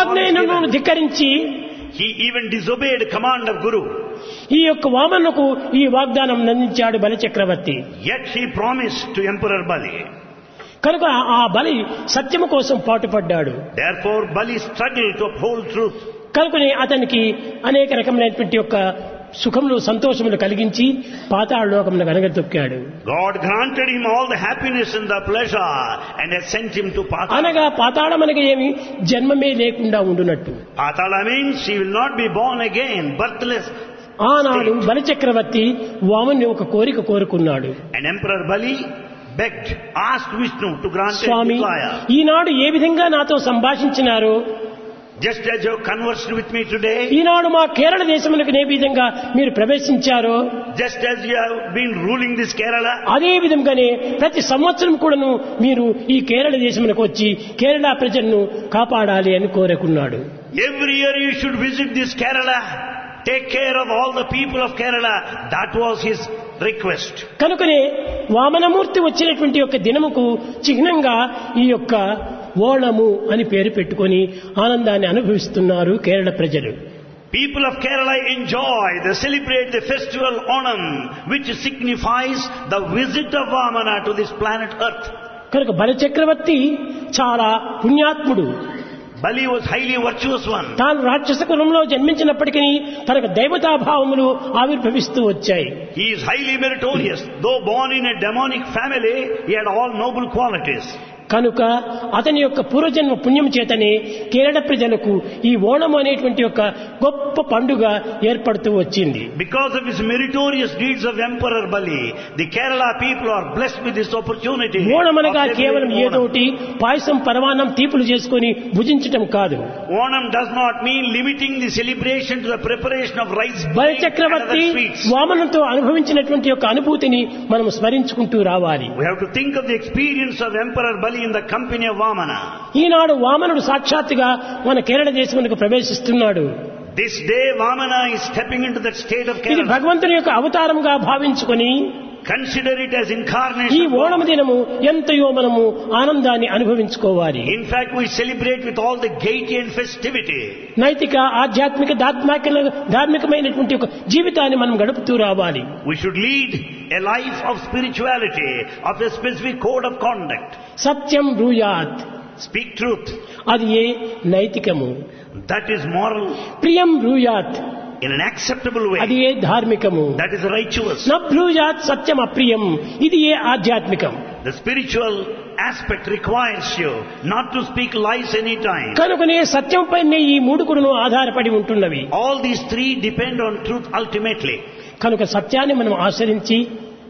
ఆజ్ఞను given. ధిక్కరించి He even disobeyed command of Guru. ఈ యొక్క వామనకు ఈ వాగ్దానం అందించాడు బలిచక్రవర్తి Yet he promised to Emperor Bali. కనుక ఆ బలి సత్యము కోసం పాటుపడ్డాడు Therefore, Bali struggled to uphold truth. కనుకనే అతనికి అనేక రకమైనటువంటి యొక్క సుఖములు సంతోషములు కలిగించి పాతాళ లోకమును కనగతొక్కాడు God granted him all the happiness and the pleasure and has sent him to Patala. అనగా పాతాళమనగా ఏమి జన్మమే లేకుండా ఉండునట్టు Patala means he will not be born again, birthless. ఆనాడు బలిచక్రవర్తి వామని ఒక కోరిక కోరుకున్నాడు And Emperor Bali begged, asked Vishnu to grant a Swamy desire. ఈనాడు ఏ విధంగా నాతో సంభాషించినారో Just as you have conversed with me today, ఈనాడు మా కేరళ దేశములకు ఏ విధంగా మీరు ప్రవేశించారో just as you have been ruling this Kerala, అదే విధంగానే ప్రతి సంవత్సరం కూడాను మీరు ఈ కేరళ దేశములకు వచ్చి కేరళ ప్రజలను కాపాడాలి అని కోరుకున్నాడు every year you should visit this Kerala, take care of all the people of Kerala. That was his request. కనుకనే వామనమూర్తి వచ్చినటువంటి యొక్క దినముకు చిహ్నంగా ఈ యొక్క ఓణము అని పేరు పెట్టుకొని ఆనందాన్ని అనుభవిస్తున్నారు కేరళ ప్రజలు People of Kerala enjoy, they celebrate the festival Onam, which signifies the visit of Vamana to this planet Earth. కనుక బలచక్రవర్తి చాలా పుణ్యాత్ముడు Bali was highly virtuous one. తాను రాక్షస కులంలో జన్మించినప్పటికీ తనకు దైవతాభావములు ఆవిర్భవిస్తూ వచ్చాయి He is highly meritorious. Though born in a demonic family, he had all noble qualities. కనుక అతని యొక్క పూర్వజన్మ పుణ్యం చేతనే కేరళ ప్రజలకు ఈ ఓణం అనేటువంటి యొక్క గొప్ప పండుగ ఏర్పడుతూ వచ్చింది Because of his meritorious deeds of Emperor Bali, the Kerala people are blessed with this opportunity. Onam అనగా of కేవలం celebrating Onam. ఏదోటి పాయసం పరమాన్నం తీపులు చేసుకొని భుజించటం కాదు Onam does not mean limiting the celebration to the preparation of rice cake and Balichakravarthi other sweets. వామనంతో అనుభవించినటువంటి యొక్క అనుభూతిని మనం స్మరించుకుంటూ రావాలి We have to think of the experience of Emperor Bali in the company of Vamana. ఈనాడు వామనుడు సాక్షాత్తుగా మన కేరళ దేశమునకు ప్రవేశిస్తున్నాడు This day Vamana is stepping into that state of ఇది Kerala. భగవంతుని యొక్క అవతారంగా భావించుకొని Consider it as ఈ incarnation. of ఓణము God. దినము ఎంతయో మనము ఆనందాన్ని అనుభవించుకోవాలి In fact, we celebrate with all the gaiety and festivity. నైతిక ఆధ్యాత్మిక దాత్మిక ధార్మికమైనటువంటి ఒక జీవితాన్ని మనం గడుపుతూ రావాలి We should lead a life of spirituality, of a specific code of conduct. Satyam బ్రూయాత్ Speak truth. అది ఏ నైతికము That is moral ప్రియం బ్రూయాత్ in an acceptable అది way. A ధార్మికము That is righteous. న బ్రూయాత్ సత్యం అప్రియం ఇది ఏ ఆధ్యాత్మికం The spiritual aspect requires you not to speak lies anytime. కనుకనే సత్యం పైనే ఈ మూడు కూడాను ఆధారపడి ఉంటున్నవి All these three depend on truth ultimately. కనుక సత్యాన్ని మనం ఆచరించి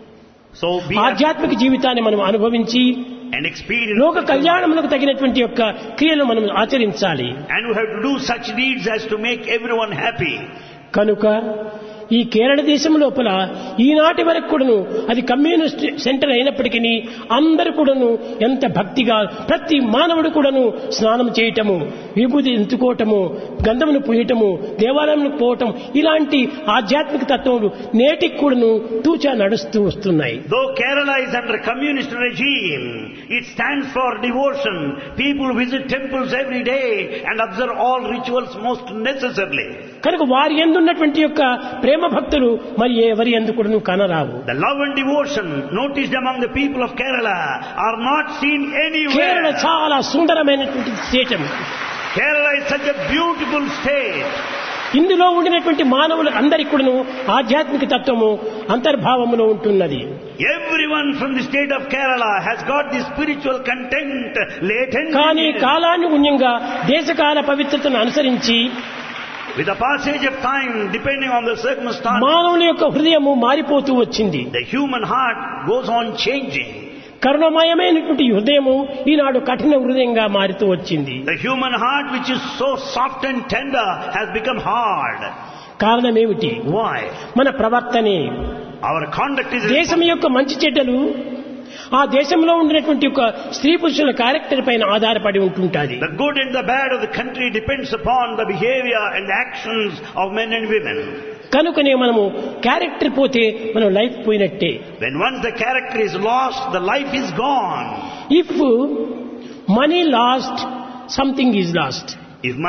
So be ఆధ్యాత్మిక జీవితాన్ని మనం అనుభవించి and experience. లోక కళ్యాణములకు తగినటువంటి యొక్క క్రియలు మనం ఆచరించాలి And we have to do such deeds as to make everyone happy. కనుక ఈ కేరళ దేశం లోపల ఈనాటి వరకు కూడాను అది కమ్యూనిస్ట్ సెంటర్ అయినప్పటికీ అందరూ కూడాను ఎంత భక్తిగా ప్రతి మానవుడు కూడాను స్నానం చేయటము విభూతి ఎంచుకోవటము గంధమును పూయటము దేవాలయంలో పోవటం ఇలాంటి ఆధ్యాత్మిక తత్వములు నేటికి కూడాను తూచా నడుస్తూ వస్తున్నాయి Though Kerala is under communist regime, it stands for devotion. People visit temples every day and observe all rituals most necessarily. కనుక వారి ఎందున్నటువంటి యొక్క ప్రేమ భక్తులు మరి ఎవరి ఎందు కూడాను కనరావు The love and devotion noticed among the people of Kerala are not seen Kerala anywhere. చాలా సుందరమైనటువంటి దేశం Kerala is such a beautiful state. ఇందులో ఉండినటువంటి మానవులు అందరికి కూడాను ఆధ్యాత్మిక తత్వము అంతర్భావములో ఉంటున్నది Everyone from the state of Kerala has got this spiritual content latent. in కానీ it. కాలానుగుణ్యంగా దేశకాల పవిత్రతను అనుసరించి With the passage of time, depending on the circumstance, మానవుని యొక్క హృదయము మారిపోతూ వచ్చింది the human heart goes on changing. కరుణమయమైనటువంటి హృదయము ఈనాడు కఠిన హృదయంగా మారుతూ వచ్చింది The human heart, which is so soft and tender, has become hard. కారణమేమిటి Why? మన ప్రవర్తనే Our conduct is దేశం యొక్క మంచి చెడ్డలు ఆ దేశంలో ఉండినటువంటి ఒక స్త్రీ పురుషుల క్యారెక్టర్ పైన ఆధారపడి ఉంటుంటాది the good and the bad of the country depends upon the behavior and the actions of men and women. కనుకనే మనము క్యారెక్టర్ పోతే మనం లైఫ్ పోయినట్టే When once the character is lost, the life is gone. If money lost something is lost If